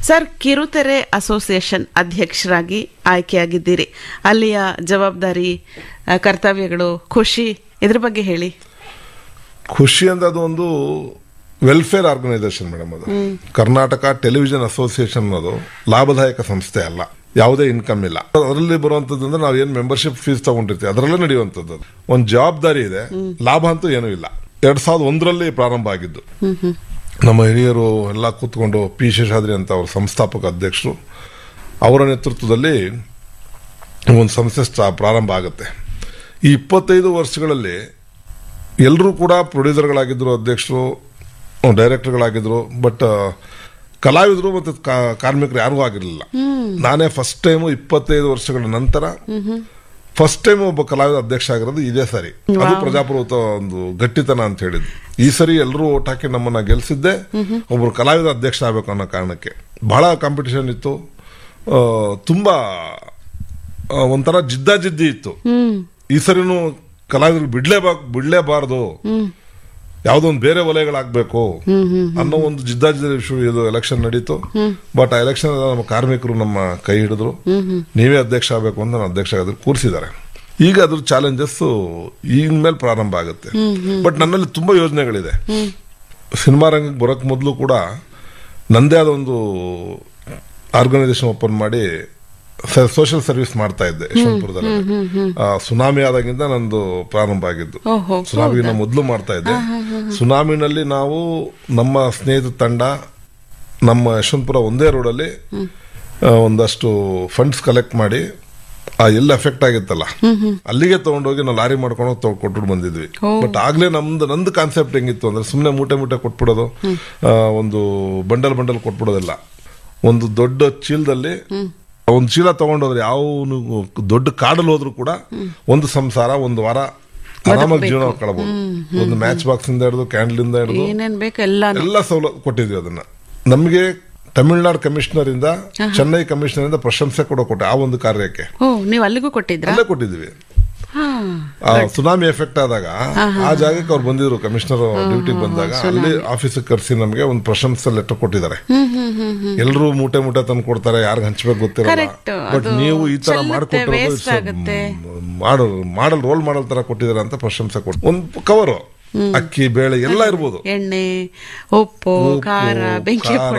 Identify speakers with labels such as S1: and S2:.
S1: Sir ಕಿರುತೆರೆ association ಅಧ್ಯಕ್ಷರಾಗಿ ಆಯ್ಕೆಯಾಗಿದ್ದೀರಿ ಅಲ್ಲಿಯ ಜವಾಬ್ದಾರಿ ಆ, ಕರ್ತವ್ಯಗಳು ಖುಷಿ ಇದ್ರ ಬಗ್ಗೆ ಹೇಳಿ
S2: ಖುಷಿ ಅಂದ್ರೆ ಅದು ಒಂದು ವೆಲ್ಫೇರ್ ಆರ್ಗನೈಸೇಷನ್ ಮೇಡಮ್ ಅದು ಕರ್ನಾಟಕ ಟೆಲಿವಿಷನ್ ಅಸೋಸಿಯೇಷನ್ ಅನ್ನೋದು ಲಾಭದಾಯಕ ಸಂಸ್ಥೆ ಅಲ್ಲ ಯಾವುದೇ ಇನ್ಕಮ್ ಇಲ್ಲ ಅದರಲ್ಲಿ ಬರುವಂತದ್ದು ಅಂದ್ರೆ ನಾವು ಏನ್ ಮೆಂಬರ್ಶಿಪ್ ಫೀಸ್ ತಗೊಂಡಿರ್ತೀವಿ ಅದರಲ್ಲೇ ನಡೆಯುವಂತದ್ದು ಅದು. ಒಂದು ಜವಾಬ್ದಾರಿ ಇದೆ ಲಾಭ ಅಂತೂ ಏನೂ ಇಲ್ಲ ಎರಡ್ ಸಾವಿರದ ಒಂದರಲ್ಲಿ ಪ್ರಾರಂಭ ಆಗಿದ್ದು ನಮ್ಮ ಹಿರಿಯರು ಎಲ್ಲ ಕೂತ್ಕೊಂಡು ಪಿ ಶೇಷಾದ್ರಿ ಅಂತ ಅವ್ರ ಸಂಸ್ಥಾಪಕ ಅಧ್ಯಕ್ಷರು ಅವರ ನೇತೃತ್ವದಲ್ಲಿ ಒಂದು ಸಂಸ್ಥೆ ಸ್ಟಾ- ಪ್ರಾರಂಭ ಆಗುತ್ತೆ ಈ ಇಪ್ಪತ್ತೈದು ವರ್ಷಗಳಲ್ಲಿ ಎಲ್ಲರೂ ಕೂಡ ಪ್ರೊಡ್ಯೂಸರ್ಗಳಾಗಿದ್ರು ಅಧ್ಯಕ್ಷರು ಡೈರೆಕ್ಟರ್ಗಳಾಗಿದ್ರು ಬಟ್ ಕಲಾವಿದರು ಮತ್ತು ಕಾ- ಕಾರ್ಮಿಕರು ಯಾರಿಗೂ ಆಗಿರಲಿಲ್ಲ ನಾನೇ ಫಸ್ಟ್ ಟೈಮು ಇಪ್ಪತ್ತೈದು ವರ್ಷಗಳ ನಂತರ ಫಸ್ಟ್ ಟೈಮ್ ಒಬ್ಬ ಕಲಾವಿದ ಅಧ್ಯಕ್ಷ ಆಗಿರೋದು ಇದೇ ಸರಿ ಅದು ಪ್ರಜಾಪ್ರಭುತ್ವ ಒಂದು ಗಟ್ಟಿತನ ಅಂತ ಹೇಳಿದ್ದು ಈ ಸರಿ ಎಲ್ಲರೂ ಓಟ್ ಹಾಕಿ ನಮ್ಮನ್ನ ಗೆಲ್ಸಿದ್ದೆ ಒಬ್ರು ಕಲಾವಿದ ಅಧ್ಯಕ್ಷ ಆಗ್ಬೇಕು ಅನ್ನೋ ಕಾರಣಕ್ಕೆ ಬಹಳ ಕಾಂಪಿಟಿಷನ್ ಇತ್ತು ಆ, ತುಂಬಾ ಆ, ಒಂಥರ ಜಿದ್ದಾಜಿದ್ದಿ ಇತ್ತು ಈ ಸರಿನೂ ಕಲಾವಿದರು ಬಿಡ್ಲೇಬಾ ಬಿಡ್ಲೇಬಾರದು ಯಾವುದೋ ಒಂದು ಬೇರೆ ವಲಯಗಳಾಗಬೇಕು ಅನ್ನೋ ಒಂದು ಜಿದ್ದಾಜಿದ್ದಿ ವಿಷಯ ಇದು ಎಲೆಕ್ಷನ್ ನಡೀತು ಬಟ್ ಆ ಎಲೆಕ್ಷನ್ ನಮ್ಮ ಕಾರ್ಮಿಕರು ನಮ್ಮ ಕೈ ಹಿಡಿದ್ರು ನೀವೇ ಅಧ್ಯಕ್ಷ ಆಗಬೇಕು ಅಂತ ನಾನು ಅಧ್ಯಕ್ಷ ಆಗಿದ್ರು ಕೂರಿಸಿದ್ದಾರೆ ಈಗ ಅದ್ರ ಚಾಲೆಂಜಸ್ ಮೇಲೆ ಪ್ರಾರಂಭ ಆಗುತ್ತೆ ಬಟ್ ನನ್ನಲ್ಲಿ ತುಂಬಾ ಯೋಜನೆಗಳಿದೆ ಸಿನಿಮಾ ರಂಗಕ್ಕೆ ಬರೋಕ್ ಮೊದಲು ಕೂಡ ನಂದೇ ಆದ ಒಂದು ಆರ್ಗನೈಸೇಷನ್ ಓಪನ್ ಮಾಡಿ ಸೋಷಿಯಲ್ ಸರ್ವಿಸ್ ಮಾಡ್ತಾ ಇದ್ದೆ ಯಶವಂತಪುರದಲ್ಲಿ ಆ, ಸುನಾಮಿ ಆದಾಗಿಂದ ನಂದು ಪ್ರಾರಂಭ ಆಗಿದ್ದು
S1: ಓಹೋ,
S2: ಸುನಾಮಿನ ಮೊದಲು ಮಾಡ್ತಾ ಇದ್ದೆ ಸುನಾಮಿನಲ್ಲಿ ನಾವು ನಮ್ಮ ಸ್ನೇಹಿತ ತಂಡ ನಮ್ಮ ಯಶವಂತಪುರ ಒಂದೇ ರೋಡಲ್ಲಿ ಆ, ಒಂದಷ್ಟು ಫಂಡ್ಸ್ ಕಲೆಕ್ಟ್ ಮಾಡಿ ಆ ಎಲ್ಲಿ ಎಫೆಕ್ಟ್ ಆಗಿತ್ತಲ್ಲ ಅಲ್ಲಿಗೆ ತಗೊಂಡೋಗಿ ನಾವು ಲಾರಿ ಮಾಡ್ಕೊಂಡು ಹೋಗಿ ತಗೊಂಡ್ ಕೊಟ್ಬಿಟ್ಟು ಬಂದಿದ್ವಿ ಬಟ್ ಆಗ್ಲೇ ನಮ್ದು ನಂದು ಕಾನ್ಸೆಪ್ಟ್ ಹೆಂಗಿತ್ತು ಅಂದ್ರೆ ಸುಮ್ಮನೆ ಮೂಟೆ ಮೂಟೆ ಕೊಟ್ಬಿಡೋದು ಆ, ಒಂದು ಬಂಡಲ್ ಬಂಡಲ್ ಕೊಟ್ಬಿಡೋದಿಲ್ಲ ಒಂದು ದೊಡ್ಡ ಚೀಲದಲ್ಲಿ ಒಂದು ಚೀಲ ತಗೊಂಡೋದ್ರೆ ಯಾವ ದೊಡ್ಡ ಕಾಡಲ್ಲಿ ಹೋದ್ರು ಕೂಡ ಒಂದು ಸಂಸಾರ ಒಂದು ವಾರ ಆರಾಮಾಗಿ ಜೀವನ ಕಳಬಹುದು ಒಂದು ಮ್ಯಾಚ್ ಬಾಕ್ಸ್ ಇಂದ ಹಿಡಿದು ಕ್ಯಾಂಡಲ್ ಇಂದ ಹಿಡಿದು
S1: ಏನೇನ್ ಬೇಕು ಎಲ್ಲಾನು
S2: ಎಲ್ಲ ಸವಲತ್ತು ಕೊಟ್ಟಿದ್ವಿ ಅದನ್ನ ನಮಗೆ ತಮಿಳುನಾಡು ಕಮಿಷನರ್ ಇಂದ ಚೆನ್ನೈ ಕಮಿಷನರ್ ಇಂದ ಪ್ರಶಂಸೆ ಕೂಡ ಕೊಟ್ಟೆ ಆ ಒಂದು ಕಾರ್ಯಕ್ಕೆ
S1: ಓ ನೀವು ಅಲ್ಲಿಗೂ ಕೊಟ್ಟಿದ್ರಾ
S2: ಅಲ್ಲೇ ಕೊಟ್ಟಿದ್ವಿ
S1: ಹಾ
S2: ಆ ಸುನಾಮಿ ಎಫೆಕ್ಟ್ ಆದಾಗ ಆ ಜಾಗಕ್ಕೆ ಅವ್ರು ಬಂದಿದ್ರು ಕಮಿಷನರ್ ಡ್ಯೂಟಿಗೆ ಬಂದಾಗ ಅಲ್ಲಿ ಆಫೀಸಿಗೆ ಕರೆಸಿ ನಮಗೆ ಒಂದು ಪ್ರಶಂಸೆ ಲೆಟರ್ ಕೊಟ್ಟಿದ್ದಾರೆ ಎಲ್ಲರೂ ಮೂಟೆ ಮೂಟೆ ತಂದು ಕೊಡ್ತಾರೆ ಯಾರಿಗೆ ಹಂಚ್ಬೇಕು ಗೊತ್ತಿರಲ್ಲ
S1: Correct.
S2: ಬಟ್
S1: ಅದು
S2: ನೀವು ಈ ತರ
S1: ಚೆಲ್ಲುತ್ತೆ, waste ಆಗುತ್ತೆ.
S2: ಮಾಡ್ಕೊಟ್ಟಿರೋದು ಮಾಡಲ್ ಮಾಡಲ್ ರೋಲ್ ಮಾಡಲ್ ತರ ಕೊಟ್ಟಿದ್ದಾರೆ ಅಂತ ಪ್ರಶಂಸೆ ಕೊಟ್ಟು ಒಂದು ಕವರು ಅಕ್ಕಿ ಬೇಳೆ ಎಲ್ಲ ಇರ್ಬೋದು
S1: ಎಣ್ಣೆ ಉಪ್ಪು
S2: ಉಪ್ಪು,
S1: ಖಾರ ಬೆಂಕಿ
S2: ಖಾರ,